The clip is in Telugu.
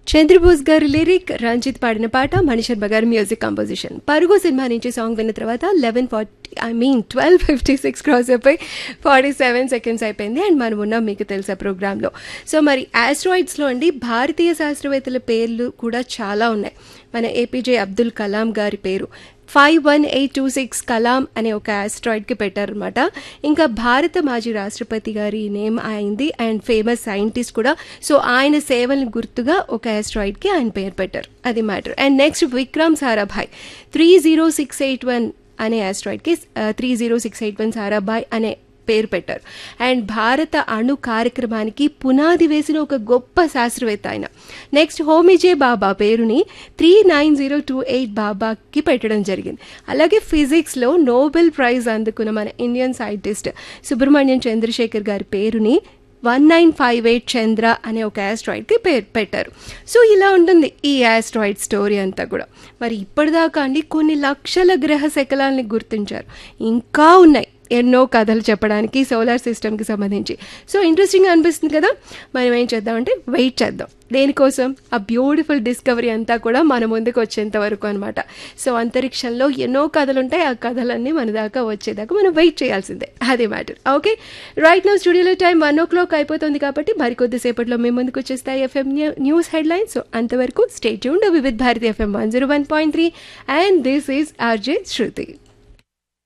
చంద్రబోస్ గారి లిరిక్ రంజిత్ పాడిన పాట మణిశర్మ గారి మ్యూజిక్ కంపోజిషన్ పరుగు సినిమా నుంచి సాంగ్ విన్న తర్వాత eleven forty I mean twelve fifty six cross అయిపోయి ఫార్టీ సెవెన్ సెకండ్స్ అయిపోయింది అండ్ మనం ఉన్నాం మీకు తెలుసా ప్రోగ్రాంలో సో మరి ఆస్ట్రాయిడ్స్లో అండి భారతీయ శాస్త్రవేత్తల పేర్లు కూడా చాలా ఉన్నాయి మన ఏపీజే అబ్దుల్ కలాం గారి పేరు five one eight two six Kalam అనే ఒక ఆస్ట్రాయిడ్కి పెట్టారనమాట ఇంకా భారత మాజీ రాష్ట్రపతి గారి నేమ్ అయింది అండ్ ఫేమస్ సైంటిస్ట్ కూడా సో ఆయన సేవలను గుర్తుగా ఒక ఆస్ట్రాయిడ్కి ఆయన పేరు పెట్టారు అది matter and next Vikram Sarabhai three zero six eight one అనే ఆస్ట్రాయిడ్కి three zero six eight one Sarabhai అనే పేరు పెట్టారు అండ్ భారత అణు కార్యక్రమానికి పునాది వేసిన ఒక గొప్ప శాస్త్రవేత్త ఆయన నెక్స్ట్ హోమిజే బాబా పేరుని three nine zero two eight బాబాకి పెట్టడం జరిగింది అలాగే ఫిజిక్స్లో నోబెల్ ప్రైజ్ అందుకున్న మన ఇండియన్ సైంటిస్ట్ సుబ్రహ్మణ్యం చంద్రశేఖర్ గారి పేరుని one nine five eight Chandra అనే ఒక యాస్ట్రాయిడ్కి పేరు పెట్టారు సో ఇలా ఉంటుంది ఈ యాస్ట్రాయిడ్ స్టోరీ అంతా కూడా మరి ఇప్పటిదాకా అండి కొన్ని లక్షల గ్రహ శకలాల్ని గుర్తించారు ఇంకా ఉన్నాయి ఎన్నో కథలు చెప్పడానికి సోలార్ సిస్టమ్కి సంబంధించి సో ఇంట్రెస్టింగ్ అనిపిస్తుంది కదా మనం ఏం చేద్దామంటే వెయిట్ చేద్దాం దేనికోసం ఆ బ్యూటిఫుల్ డిస్కవరీ అంతా కూడా మన ముందుకు వచ్చేంత వరకు అనమాట సో అంతరిక్షంలో ఎన్నో కథలు ఉంటాయి ఆ కథలన్నీ మన దాకా వచ్చేదాకా మనం వెయిట్ చేయాల్సిందే అదే మ్యాటర్ ఓకే రైట్ నౌ స్టూడియోలో టైం వన్ ఓ క్లాక్ అయిపోతుంది కాబట్టి మరికొద్దిసేపట్లో మేము ముందుకు వచ్చేస్తాయి ఎఫ్ఎం న్యూస్ హెడ్లైన్ సో అంతవరకు స్టేట్ యూన్ Vividh Bharati FM one zero one point three and this is RJ Shruti